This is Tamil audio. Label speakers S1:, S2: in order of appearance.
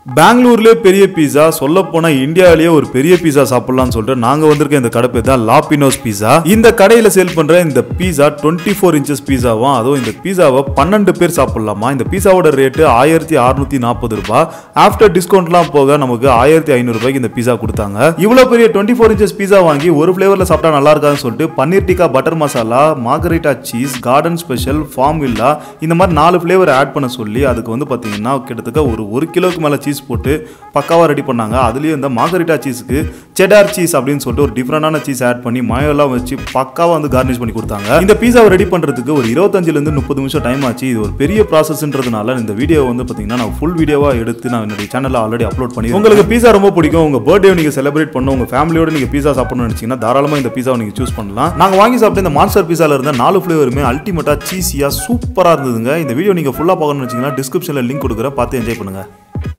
S1: பெங்களூர்லேயே பெரிய பீஸா சொல்ல போனா இந்தியாவிலேயே ஒரு பெரிய பீஸா சாப்பிடலாம்னு சொல்லிட்டு நாங்க வந்திருக்க இந்த கடை பேர் தான் லாபினோஸ் பீஸா இந்த கடையில சேல் பண்ற இந்த பீஸா டுவெண்ட்டி ஃபோர் இன்ச்சஸ் பீஸாவும் அதுவும் இந்த பீஸாவை பன்னெண்டு பேர் சாப்பிடலாமா இந்த பீஸாவோட ரேட்டு ஆயிரத்தி அறுநூத்தி நாற்பது ரூபாய் ஆஃப்டர் டிஸ்கவுண்ட்லாம் போக நமக்கு ஆயிரத்தி ஐநூறு ரூபாய்க்கு இந்த பீஸா கொடுத்தாங்க இவ்வளவு பெரிய டுவெண்ட்டி ஃபோர் இன்ச்சஸ் பீஸா வாங்கி ஒரு ஃபிளேவர்ல சாப்பிட்டா நல்லா இருக்காதுன்னு சொல்லிட்டு paneer tikka butter masala margherita cheese garden special farm villa இந்த மாதிரி நாலு ஃபிளேவர் ஆட் பண்ண சொல்லி அதுக்கு வந்து பார்த்தீங்கன்னா கிட்டத்தட்ட ஒரு ஒரு கிலோக்கு மேலே சீஸ் போட்டு பக்காவாக ரெடி பண்ணாங்க அதுலேயும் இந்த மார்கரிட்டா சீஸுக்கு செடார் சீஸ் அப்படின்னு சொல்லிட்டு ஒரு டிஃப்ரெண்டான சீஸ் ஆட் பண்ணி மயோலாம் வச்சு பக்காவாக வந்து கார்னிஷ் பண்ணி கொடுத்தாங்க இந்த பீஸாவை ரெடி பண்ணுறதுக்கு ஒரு இருபத்தஞ்சிலேருந்து முப்பது நிமிஷம் டைம் ஆச்சு இது ஒரு பெரிய ப்ராசஸ்ன்றதுனால இந்த வீடியோ வந்து பார்த்தீங்கன்னா நான் ஃபுல் வீடியோவாக எடுத்து நான் என்னுடைய சேனலில் ஆல்ரெடி அப்லோட் பண்ணி உங்களுக்கு பீஸா ரொம்ப பிடிக்கும் உங்கள் பர்த்டே நீங்கள் செலிப்ரேட் பண்ணணும் உங்கள் ஃபேமிலியோட நீங்கள் பீஸா சாப்பிடணும்னு நினச்சிங்கன்னா தாராளமாக இந்த பீஸாவை நீங்கள் சூஸ் பண்ணலாம் நாங்கள் வாங்கி சாப்பிட்ட இந்த மான்ஸ்டர் பீஸால இருந்த நாலு ஃப்ளேவருமே அல்டிமேட்டாக சீஸியாக சூப்பராக இருந்ததுங்க இந்த வீடியோ நீங்கள் ஃபுல்லாக பார்க்கணும்னு வச்சிங்கன்னா டிஸ்கிரிப்ஷனில் லிங்க் கொடுக்குறேன் பார்த்து என்ஜாய் பண்ணுங்கள்